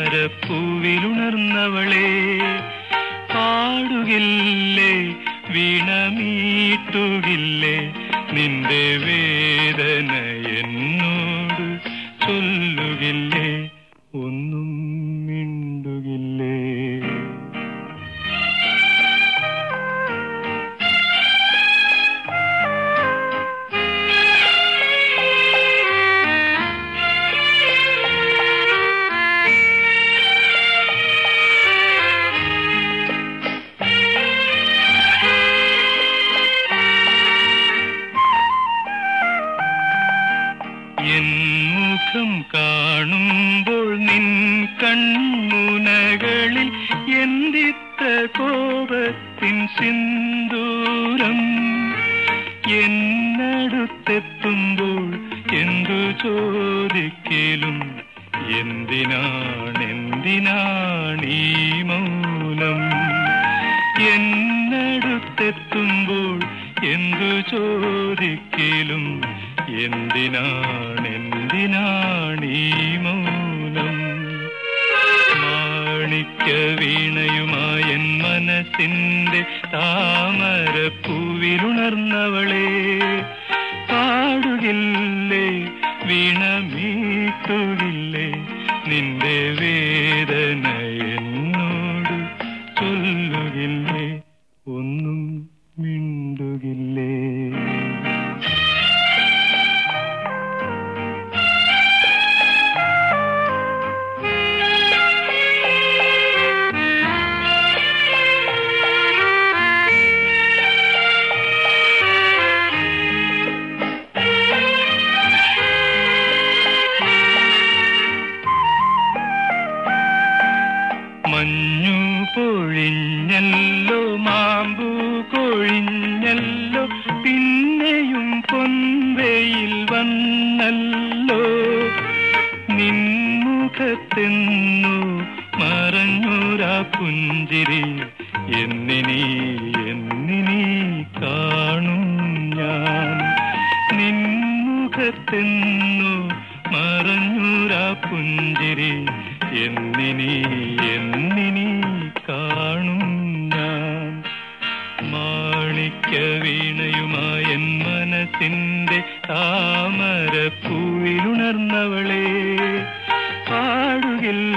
താമരപ്പൂവിലുണർന്നവളെ പാടുകില്ലേ വീണമീട്ടുകില്ലേ നിന്റെ വേദന എന്നോട് ചൊല്ലുകില്ലേ ഒന്നും മിണ്ടുകില്ലേ എൻ മുഖം കാണുമ്പോൾ നിൻ കൺമുനകളിൽ എന്തിത്ര കോപത്തിൻ സിന്ദൂരം എന്നടുത്തെത്തുമ്പോൾ എന്തു ചോദിക്കലും എന്തിനാണെന്തിനാണീ മൗനം എന്നടുത്തെത്തുമ്പോൾ എന്തു ചോദിക്കലും എന്തിനാണെന്തിനാണീ മൗനം മാണിക്യ വീണയുമായൻ മനസ്സിന്റെ താമരപ്പൂവിലുണർന്നവളെ പാടുകില്ലേ വീണമീട്ടുകില്ലേ നിന്റെ വേദന എന്നോട് ചൊല്ലുകില്ലേ ഒന്നും മിണ്ടുകില്ലേ മഞ്ഞു പൊഴിഞ്ഞല്ലോ മാമ്പു കൊഴിഞ്ഞല്ലോ പിന്നെയും പൊൻവെയിൽ വന്നല്ലോ നിൻമുഖത്തെന്നു മറഞ്ഞൂരാ പുഞ്ചിരി എന്നിനി എന്നിനി കാണും ഞാൻ നിൻമുഖത്തെന്നു മറഞ്ഞൂരാ പുഞ്ചിരി എന്നിനി എന്നിനി കാണും ഞാൻ മാണിക്യ വീണയുമായൻ മനസ്സിന്റെ താമരപ്പൂവിലുണർന്നവളെ പാടുകില്ല